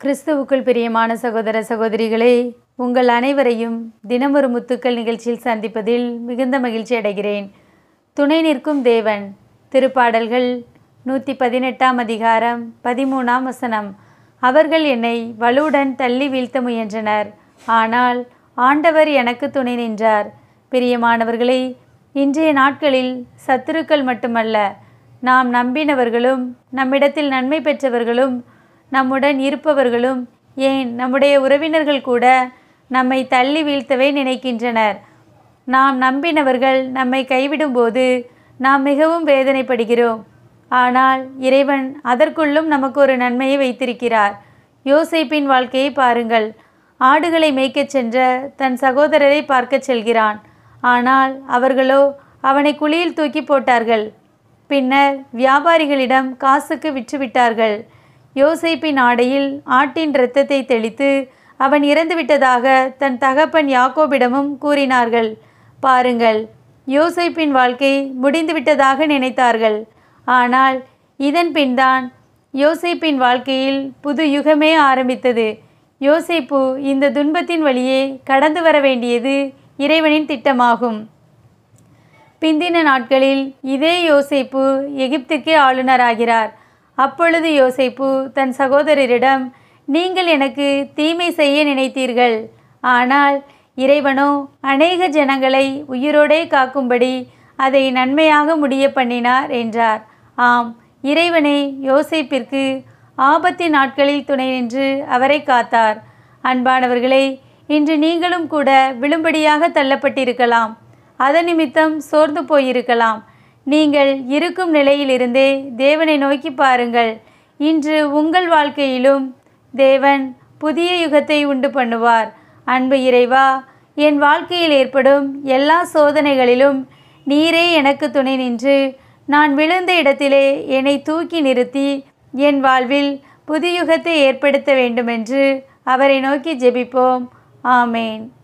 கிறிஸ்துவுக்குள் பிரியமான சகோதர சகோதரிகளே உங்கள் அனைவரையும் தினமொரு முத்துக்கள் நிகழ்ச்சியில் சந்திப்பதில் மிகுந்த மகிழ்ச்சி அடைகிறேன் துணை நிற்கும் தேவன் திருப்பாடல்கள் நூற்றி பதினெட்டாம் அதிகாரம் பதிமூணாம் வசனம் அவர்கள் என்னை வலுவுடன் தள்ளி வீழ்த்த முயன்றனர் ஆனால் ஆண்டவர் எனக்கு துணை நின்றார் பிரியமானவர்களே இன்றைய நாட்களில் சத்துருக்கள் மட்டுமல்ல நாம் நம்பினவர்களும் நம்மிடத்தில் நன்மை பெற்றவர்களும் நம்முடன் இருப்பவர்களும் ஏன் நம்முடைய உறவினர்கள் கூட நம்மை தள்ளி வீழ்த்தவே நினைக்கின்றனர் நாம் நம்பினவர்கள் நம்மை கைவிடும்போது நாம் மிகவும் வேதனைப்படுகிறோம் ஆனால் இறைவன் அதற்குள்ளும் நமக்கு ஒரு நன்மையை வைத்திருக்கிறார் யோசேப்பின் வாழ்க்கையை பாருங்கள் ஆடுகளை மேய்க்கச் சென்ற தன் சகோதரரை பார்க்கச் செல்கிறான் ஆனால் அவர்களோ அவனை குழியில் தூக்கி போட்டார்கள் பின்னர் வியாபாரிகளிடம் காசுக்கு விற்றுவிட்டார்கள் யோசேப்பின் ஆடையில் ஆட்டின் இரத்தத்தை தெளித்து அவன் இறந்துவிட்டதாக தன் தகப்பன் யாக்கோபிடமும் கூறினார்கள் பாருங்கள் யோசேப்பின் வாழ்க்கை முடிந்துவிட்டதாக நினைத்தார்கள் ஆனால் இதன் பின்தான் யோசேப்பின் வாழ்க்கையில் புது யுகமே ஆரம்பித்தது யோசேப்பு இந்த துன்பத்தின் வழியே கடந்து வர வேண்டியது இறைவனின் திட்டமாகும் பிந்தின நாட்களில் இதே யோசேப்பு எகிப்துக்கே ஆளுநராகிறார் அப்பொழுது யோசேப்பு தன் சகோதரரிடம் நீங்கள் எனக்கு தீமை செய்ய நினைத்தீர்கள் ஆனால் இறைவனோ அநேக ஜனங்களை உயிரோடே காக்கும்படி அதை நன்மையாக முடிய பண்ணினார் என்றார் ஆம் இறைவனே யோசேப்பிற்கு ஆபத்தின் நாட்களில் துணை நின்று அவரை காத்தார் அன்பானவர்களே இன்று நீங்களும் கூட விழும்படியாக தள்ளப்பட்டிருக்கலாம் அதன் நிமித்தம் சோர்ந்து போயிருக்கலாம் நீங்கள் இருக்கும் நிலையிலிருந்தே தேவனை நோக்கி பாருங்கள் இன்று உங்கள் வாழ்க்கையிலும் தேவன் புதிய யுகத்தை உண்டு பண்ணுவார் அன்பு இறைவா என் வாழ்க்கையில் ஏற்படும் எல்லா சோதனைகளிலும் நீரே எனக்கு துணை நின்று நான் விழுந்த இடத்திலே என்னை தூக்கி நிறுத்தி என் வாழ்வில் புதியுகத்தை ஏற்படுத்த வேண்டுமென்று அவரை நோக்கி ஜெபிப்போம் ஆமேன்